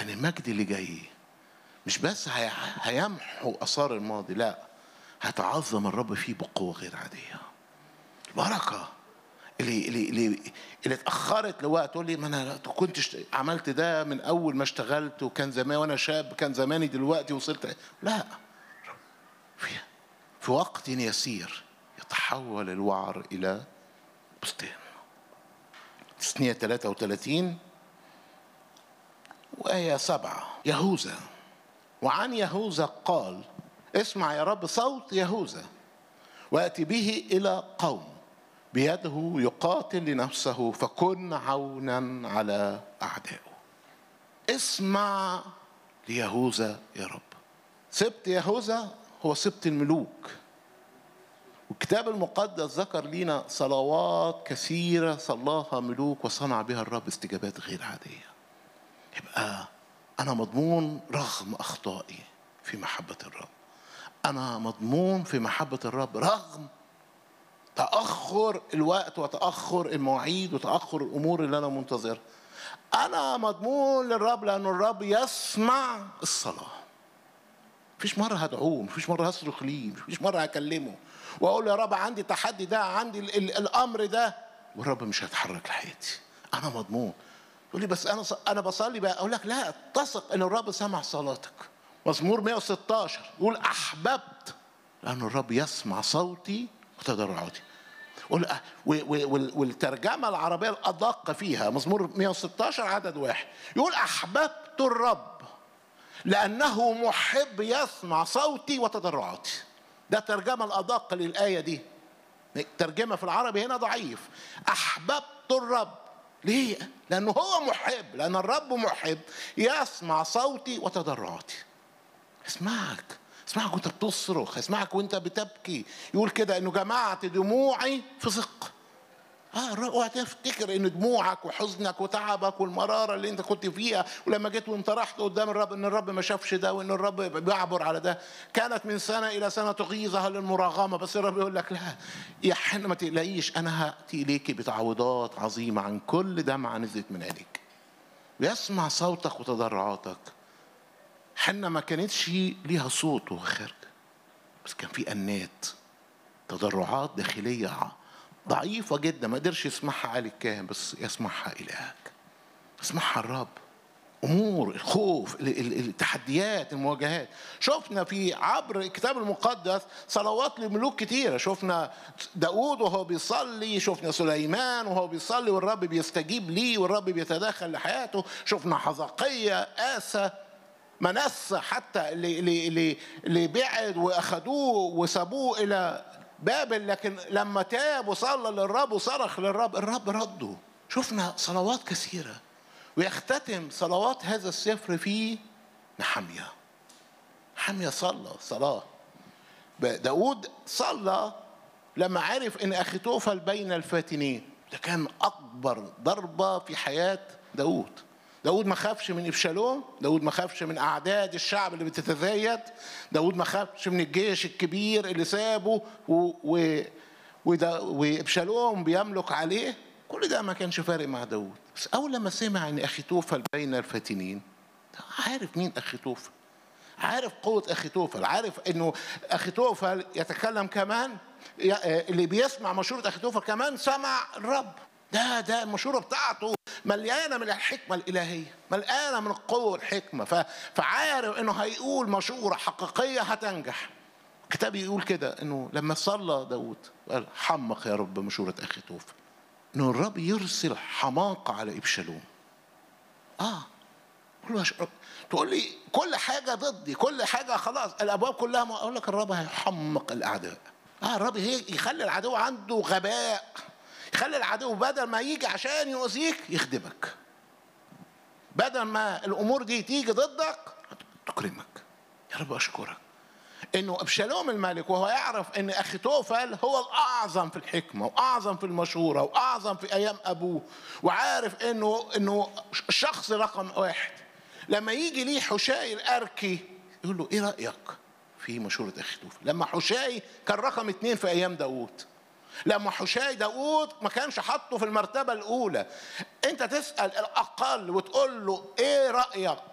لان المجد اللي جاي مش بس هي- هيمحو اثار الماضي لا هتعظم الرب فيه بقوه غير عاديه البركه اللي اللي اللي, اللي اتاخرت لوقت تقول لي ما انا كنت اشت- عملت ده من اول ما اشتغلت وكان زمان وانا شاب كان زماني دلوقتي وصلت لا في في وقت يسير يتحول الوعر الى بستان تسنية 33 وآية سبعة يهوذا وعن يهوذا قال اسمع يا رب صوت يهوذا وأتي به إلى قوم بيده يقاتل لنفسه فكن عونا على أعدائه اسمع ليهوذا يا رب سبت يهوذا هو سبت الملوك والكتاب المقدس ذكر لنا صلوات كثيرة صلاها ملوك وصنع بها الرب استجابات غير عادية يبقى أنا مضمون رغم أخطائي في محبة الرب أنا مضمون في محبة الرب رغم تأخر الوقت وتأخر المواعيد وتأخر الأمور اللي أنا منتظرها أنا مضمون للرب لأن الرب يسمع الصلاة مفيش مرة هدعوه مفيش مرة هصرخ ليه مفيش مرة هكلمه وأقول له يا رب عندي التحدي ده عندي ال- ال- الأمر ده والرب مش هيتحرك لحياتي أنا مضمون تقول لي بس أنا ص- أنا بصلي بقى أقول لك لا تثق إن الرب سمع صلاتك مزمور 116 يقول أحببت لأن الرب يسمع صوتي وتضرعاتي وال- و- و- وال- والترجمة العربية الأدق فيها مزمور 116 عدد واحد يقول أحببت الرب لأنه محب يسمع صوتي وتضرعاتي ده الترجمة الأدق للآية دي ترجمة في العربي هنا ضعيف أحببت الرب ليه؟ لأنه هو محب لأن الرب محب يسمع صوتي وتضرعاتي اسمعك اسمعك وانت بتصرخ اسمعك وانت بتبكي يقول كده انه جمعت دموعي في ثق اه الرب- اوعى تفتكر ان دموعك وحزنك وتعبك والمراره اللي انت كنت فيها ولما جيت وانت رحت قدام الرب ان الرب ما شافش ده وان الرب بيعبر على ده كانت من سنه الى سنه تغيظها للمراغمه بس الرب يقول لك لا يا حنا ما تقلقيش انا هاتي اليك بتعويضات عظيمه عن كل دمعه نزلت من عينيك ويسمع صوتك وتضرعاتك حنا ما كانتش ليها صوت وهو خارج بس كان في انات تضرعات داخليه ع- ضعيفه جدا ما قدرش يسمعها علي الكاهن بس يسمعها الهك يسمعها الرب امور الخوف ال- ال- التحديات المواجهات شفنا في عبر الكتاب المقدس صلوات لملوك كتيره شفنا داود وهو بيصلي شفنا سليمان وهو بيصلي والرب بيستجيب ليه والرب بيتدخل لحياته شفنا حزقية آسى منسى حتى اللي اللي اللي, اللي بعد واخدوه وسابوه الى بابل لكن لما تاب وصلى للرب وصرخ للرب الرب رده شفنا صلوات كثيره ويختتم صلوات هذا السفر في نحمية نحمية صلى صلاة داود صلى لما عرف ان اخيتوفل بين الفاتنين ده كان اكبر ضربة في حياة داود داود ما خافش من ابشالوم داود ما خافش من اعداد الشعب اللي بتتزايد داود ما خافش من الجيش الكبير اللي سابه و... و... ودا... وابشالوم بيملك عليه كل ده ما كانش فارق مع داود بس اول لما سمع ان اخيتوفل بين الفاتنين عارف مين اخيتوفل عارف قوة أخيتوفل عارف أنه أخيتوفل يتكلم كمان اللي بيسمع مشورة أخيتوفل كمان سمع الرب ده ده المشورة بتاعته مليانة من الحكمة الإلهية مليانة من القوة والحكمة ف- فعارف أنه هيقول مشورة حقيقية هتنجح الكتاب يقول كده أنه لما صلى داود قال حمق يا رب مشورة أخيتوفل أنه الرب يرسل حماقة على إبشالوم آه كل وش... تقول لي كل حاجة ضدي كل حاجة خلاص الأبواب كلها ما أقول لك الرب هيحمق الأعداء آه الرب هي يخلي العدو عنده غباء يخلي العدو بدل ما يجي عشان يؤذيك يخدمك بدل ما الأمور دي تيجي ضدك تكرمك يا رب أشكرك انه ابشالوم الملك وهو يعرف ان اخيتوفل هو الاعظم في الحكمه واعظم في المشوره واعظم في ايام ابوه وعارف انه انه الشخص رقم واحد لما يجي ليه حشاي الاركي يقول له ايه رايك في مشوره اخيتوفل لما حشاي كان رقم اثنين في ايام داوود لما حشاي داوود ما كانش حاطه في المرتبه الاولى انت تسال الاقل وتقول له ايه رايك